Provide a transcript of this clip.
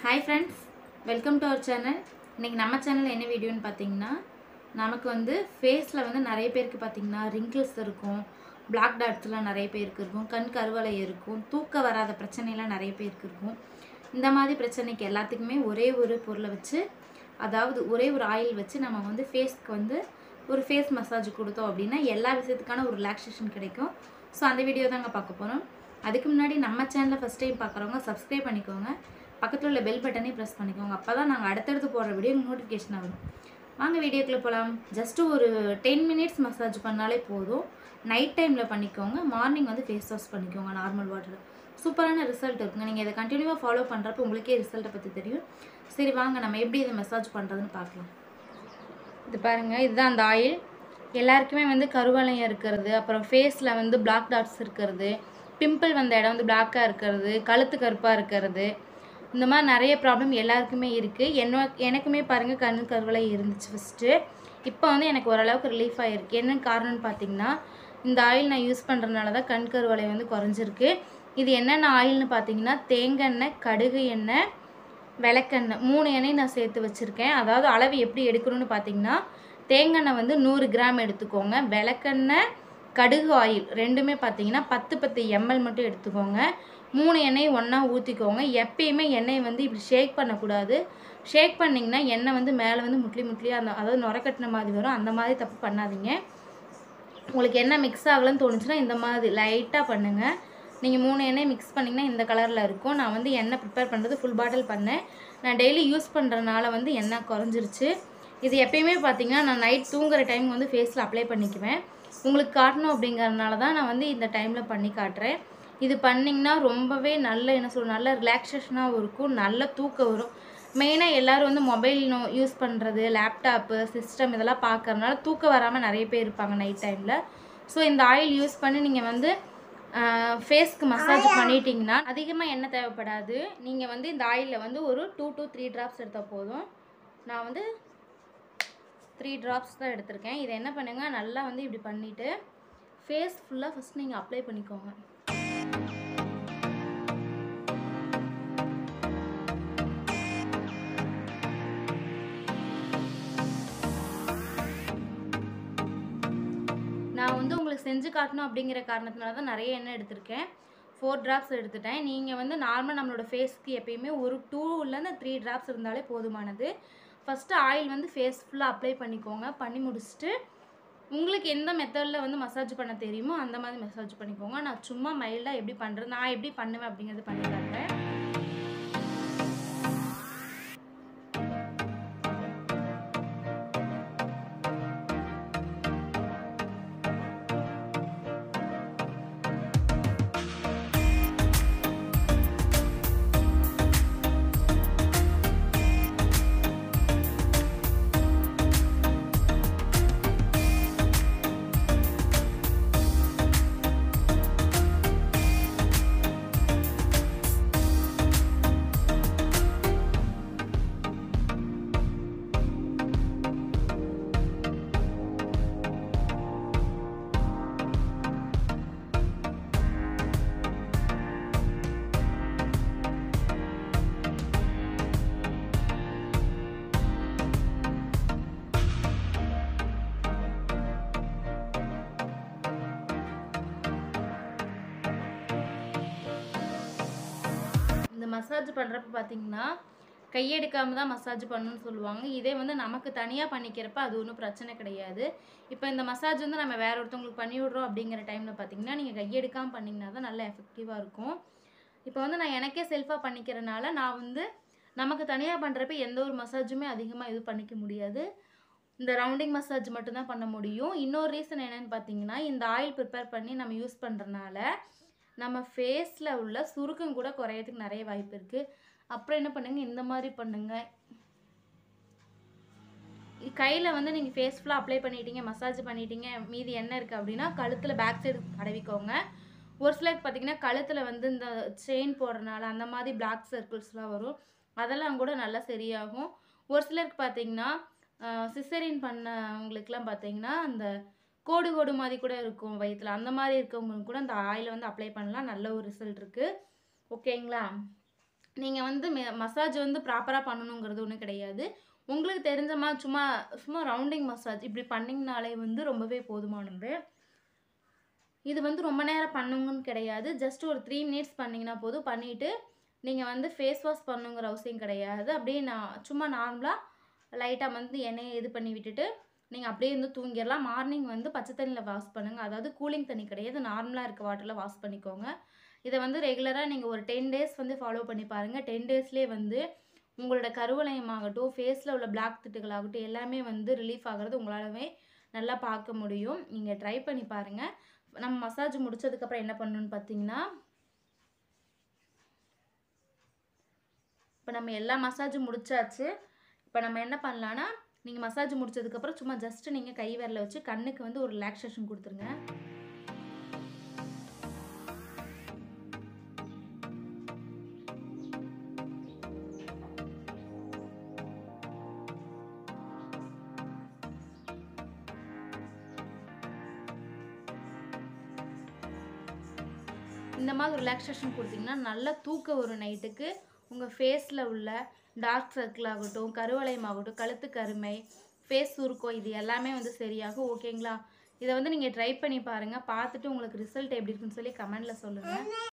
hi friends welcome to our channel இன்றைக்கி நம்ம channel என்ன வீடியோன்னு பார்த்தீங்கன்னா நமக்கு வந்து ஃபேஸில் வந்து நிறைய பேருக்கு பார்த்தீங்கன்னா ரிங்கிள்ஸ் இருக்கும் பிளாக் டாட்ஸ்லாம் நிறைய பேருக்கு இருக்கும் கண் கருவளை இருக்கும் தூக்க வராத பிரச்சனைலாம் நிறைய பேருக்கு இருக்கும் இந்த மாதிரி பிரச்சனைக்கு எல்லாத்துக்குமே ஒரே ஒரு பொருளை வச்சு அதாவது ஒரே ஒரு ஆயில் வச்சு நம்ம வந்து ஃபேஸ்க்கு வந்து ஒரு ஃபேஸ் மசாஜ் கொடுத்தோம் அப்படின்னா எல்லா விஷயத்துக்கான ஒரு ரிலாக்ஸேஷன் கிடைக்கும் ஸோ அந்த வீடியோ தாங்க பார்க்க போகிறோம் அதுக்கு முன்னாடி நம்ம சேனலை ஃபஸ்ட் டைம் பார்க்குறவங்க சப்ஸ்கிரைப் பண்ணிக்கோங்க பக்கத்தில் உள்ள பெல் பட்டனே ப்ரெஸ் பண்ணிக்கோங்க அப்போ தான் நாங்கள் அடுத்தடுத்து போடுற வீடியோ நோட்டிஃபிகேஷன் வரும் வாங்க வீடியோக்குள்ளே போகலாம் ஜஸ்ட்டு ஒரு டென் மினிட்ஸ் மசாஜ் பண்ணாலே போதும் நைட் டைமில் பண்ணிக்கோங்க மார்னிங் வந்து ஃபேஸ் வாஷ் பண்ணிக்கோங்க நார்மல் வாட்டர் சூப்பரான ரிசல்ட் இருக்குங்க நீங்கள் இதை கண்டினியூவாக ஃபாலோ பண்ணுறப்ப உங்களுக்கே ரிசல்ட்டை பற்றி தெரியும் சரி வாங்க நம்ம எப்படி இதை மசாஜ் பண்ணுறதுன்னு பார்க்கலாம் இது பாருங்கள் இதுதான் அந்த ஆயில் எல்லாருக்குமே வந்து கருவளையம் இருக்கிறது அப்புறம் ஃபேஸில் வந்து பிளாக் டாட்ஸ் இருக்கிறது பிம்பிள் வந்த இடம் வந்து பிளாக்காக இருக்கிறது கழுத்து கருப்பாக இருக்கிறது இந்த மாதிரி நிறைய ப்ராப்ளம் எல்லாருக்குமே இருக்குது என்ன எனக்குமே பாருங்கள் கண் கருவளை இருந்துச்சு ஃபஸ்ட்டு இப்போ வந்து எனக்கு ஓரளவுக்கு ரிலீஃப் ஆகிருக்கு என்ன காரணம்னு பார்த்தீங்கன்னா இந்த ஆயில் நான் யூஸ் பண்ணுறதுனால தான் கண் கருவளை வந்து குறைஞ்சிருக்கு இது என்னென்ன ஆயில்னு பார்த்தீங்கன்னா தேங்காய் கடுகு எண்ணெய் விளக்கெண்ணெய் மூணு எண்ணெய் நான் சேர்த்து வச்சுருக்கேன் அதாவது அளவு எப்படி எடுக்கணும்னு பார்த்தீங்கன்னா தேங்காய் வந்து நூறு கிராம் எடுத்துக்கோங்க விளக்கெண்ணெய் கடுகு ஆயில் ரெண்டுமே பார்த்தீங்கன்னா பத்து பத்து எம்எல் மட்டும் எடுத்துக்கோங்க மூணு எண்ணெய் ஒன்றா ஊற்றிக்கோங்க எப்பயுமே எண்ணெய் வந்து இப்படி ஷேக் பண்ணக்கூடாது ஷேக் பண்ணிங்கன்னா எண்ணெய் வந்து மேலே வந்து முட்லி முட்லியாக அந்த அதாவது நுரக்கட்டின மாதிரி வரும் அந்த மாதிரி தப்பு பண்ணாதீங்க உங்களுக்கு எண்ணெய் மிக்ஸ் ஆகலன்னு தோணுச்சுன்னா இந்த மாதிரி லைட்டாக பண்ணுங்கள் நீங்கள் மூணு எண்ணெய் மிக்ஸ் பண்ணிங்கன்னா இந்த கலரில் இருக்கும் நான் வந்து எண்ணெய் ப்ரிப்பேர் பண்ணுறது ஃபுல் பாட்டில் பண்ணேன் நான் டெய்லி யூஸ் பண்ணுறதுனால வந்து எண்ணெய் குறைஞ்சிருச்சு இது எப்பயுமே பார்த்தீங்கன்னா நான் நைட் தூங்குற டைம் வந்து ஃபேஸில் அப்ளை பண்ணிக்குவேன் உங்களுக்கு காட்டணும் அப்படிங்கிறதுனால தான் நான் வந்து இந்த டைமில் பண்ணி காட்டுறேன் இது பண்ணிங்கன்னா ரொம்பவே நல்ல என்ன சொல்ற நல்ல ரிலாக்ஸேஷனாகவும் இருக்கும் நல்ல தூக்கம் வரும் மெயினாக எல்லோரும் வந்து மொபைல் யூஸ் பண்ணுறது லேப்டாப்பு சிஸ்டம் இதெல்லாம் பார்க்கறதுனால தூக்கம் வராமல் நிறைய பேர் இருப்பாங்க நைட் டைமில் ஸோ இந்த ஆயில் யூஸ் பண்ணி நீங்கள் வந்து ஃபேஸ்க்கு மசாஜ் பண்ணிட்டீங்கன்னா அதிகமாக எண்ணெய் தேவைப்படாது நீங்கள் வந்து இந்த ஆயிலில் வந்து ஒரு டூ டூ த்ரீ ட்ராப்ஸ் எடுத்தால் போதும் நான் வந்து த்ரீ ட்ராப்ஸ் தான் எடுத்திருக்கேன் இதை என்ன பண்ணுங்கள் நல்லா வந்து இப்படி பண்ணிவிட்டு ஃபேஸ் ஃபுல்லாக ஃபஸ்ட் நீங்கள் அப்ளை பண்ணிக்கோங்க நான் வந்து உங்களுக்கு செஞ்சு காட்டணும் அப்படிங்கிற காரணத்தினால தான் நிறைய எண்ணெய் எடுத்திருக்கேன் ஃபோர் ட்ராப்ஸ் எடுத்துட்டேன் நீங்கள் வந்து நார்மல் நம்மளோட ஃபேஸ்க்கு எப்பயுமே ஒரு டூலேருந்து த்ரீ ட்ராப்ஸ் இருந்தாலே போதுமானது ஃபஸ்ட்டு ஆயில் வந்து ஃபேஸ் ஃபுல்லாக அப்ளை பண்ணிக்கோங்க பண்ணி முடிச்சுட்டு உங்களுக்கு எந்த மெத்தடில் வந்து மசாஜ் பண்ண தெரியுமோ அந்த மாதிரி மசாஜ் பண்ணிக்கோங்க நான் சும்மா மைல்டாக எப்படி பண்ணுறது நான் எப்படி பண்ணுவேன் அப்படிங்கிறது பண்ணி காட்டுறேன் இந்த மசாஜ் பண்ணுறப்ப பார்த்தீங்கன்னா கையெடுக்காம தான் மசாஜ் பண்ணணும்னு சொல்லுவாங்க இதே வந்து நமக்கு தனியாக பண்ணிக்கிறப்ப அது ஒன்றும் பிரச்சனை கிடையாது இப்போ இந்த மசாஜ் வந்து நம்ம வேற ஒருத்தவங்களுக்கு பண்ணி விட்றோம் அப்படிங்கிற டைமில் பார்த்தீங்கன்னா நீங்கள் கையெடுக்காமல் பண்ணிங்கன்னா தான் நல்லா எஃபெக்டிவாக இருக்கும் இப்போ வந்து நான் எனக்கே செல்ஃபாக பண்ணிக்கிறனால நான் வந்து நமக்கு தனியாக பண்ணுறப்ப எந்த ஒரு மசாஜுமே அதிகமாக இது பண்ணிக்க முடியாது இந்த ரவுண்டிங் மசாஜ் மட்டும்தான் பண்ண முடியும் இன்னொரு ரீசன் என்னென்னு பார்த்தீங்கன்னா இந்த ஆயில் ப்ரிப்பேர் பண்ணி நம்ம யூஸ் பண்ணுறனால நம்ம ஃபேஸில் உள்ள சுருக்கம் கூட குறையறதுக்கு நிறைய வாய்ப்பு இருக்குது அப்புறம் என்ன பண்ணுங்க இந்த மாதிரி பண்ணுங்க கையில் வந்து நீங்கள் ஃபேஸ் ஃபுல்லாக அப்ளை பண்ணிட்டீங்க மசாஜ் பண்ணிட்டீங்க மீதி என்ன இருக்குது அப்படின்னா கழுத்தில் பேக் சைடு தடவிக்கோங்க ஒரு சிலருக்கு பார்த்தீங்கன்னா கழுத்தில் வந்து இந்த செயின் போடுறனால அந்த மாதிரி பிளாக் சர்க்கிள்ஸ்லாம் வரும் அதெல்லாம் கூட நல்லா சரியாகும் ஒரு சிலருக்கு பார்த்தீங்கன்னா சிசரின் பண்ணவங்களுக்குலாம் பார்த்தீங்கன்னா அந்த கோடு கோடு மாதிரி கூட இருக்கும் வயிற்றுல அந்த மாதிரி இருக்கவங்களுக்கு கூட அந்த ஆயிலை வந்து அப்ளை பண்ணலாம் நல்ல ஒரு ரிசல்ட் இருக்குது ஓகேங்களா நீங்கள் வந்து மசாஜ் வந்து ப்ராப்பராக பண்ணணுங்கிறது ஒன்றும் கிடையாது உங்களுக்கு தெரிஞ்ச மாதிரி சும்மா சும்மா ரவுண்டிங் மசாஜ் இப்படி பண்ணிங்கனாலே வந்து ரொம்பவே போதுமானது இது வந்து ரொம்ப நேரம் பண்ணுங்கன்னு கிடையாது ஜஸ்ட் ஒரு த்ரீ மினிட்ஸ் பண்ணிங்கன்னா போதும் பண்ணிவிட்டு நீங்கள் வந்து ஃபேஸ் வாஷ் பண்ணுங்கிற அவசியம் கிடையாது அப்படியே நான் சும்மா நார்மலாக லைட்டாக வந்து எண்ணெயை இது பண்ணி விட்டுட்டு நீங்கள் அப்படியே வந்து தூங்கிடலாம் மார்னிங் வந்து பச்சை தண்ணியில் வாஷ் பண்ணுங்கள் அதாவது கூலிங் தண்ணி கிடையாது நார்மலாக இருக்க வாட்டரில் வாஷ் பண்ணிக்கோங்க இதை வந்து ரெகுலராக நீங்கள் ஒரு டென் டேஸ் வந்து ஃபாலோ பண்ணி பாருங்கள் டென் டேஸ்லேயே வந்து உங்களோட கருவளையமாகட்டும் ஃபேஸில் உள்ள பிளாக் திட்டுகளாகட்டும் எல்லாமே வந்து ரிலீஃப் ஆகிறது உங்களாலவே நல்லா பார்க்க முடியும் நீங்கள் ட்ரை பண்ணி பாருங்கள் நம்ம மசாஜ் முடிச்சதுக்கப்புறம் என்ன பண்ணணும்னு பார்த்தீங்கன்னா இப்போ நம்ம எல்லா மசாஜும் முடிச்சாச்சு இப்போ நம்ம என்ன பண்ணலான்னா நீங்கள் மசாஜ் முடிச்சதுக்கப்புறம் சும்மா ஜஸ்ட் நீங்கள் கை விரல வச்சு கண்ணுக்கு வந்து ஒரு ரிலாக்ஸேஷன் கொடுத்துருங்க இந்த மாதிரி ரிலாக்ஸேஷன் கொடுத்தீங்கன்னா நல்லா தூக்கம் வரும் நைட்டுக்கு உங்கள் ஃபேஸில் உள்ள டார்க் சர்க்கிள் ஆகட்டும் கருவளையம் ஆகட்டும் கழுத்து கருமை ஃபேஸ் சுருக்கம் இது எல்லாமே வந்து சரியாகும் ஓகேங்களா இதை வந்து நீங்கள் ட்ரை பண்ணி பாருங்கள் பார்த்துட்டு உங்களுக்கு ரிசல்ட் எப்படி இருக்குன்னு சொல்லி கமெண்டில் சொல்லுங்கள்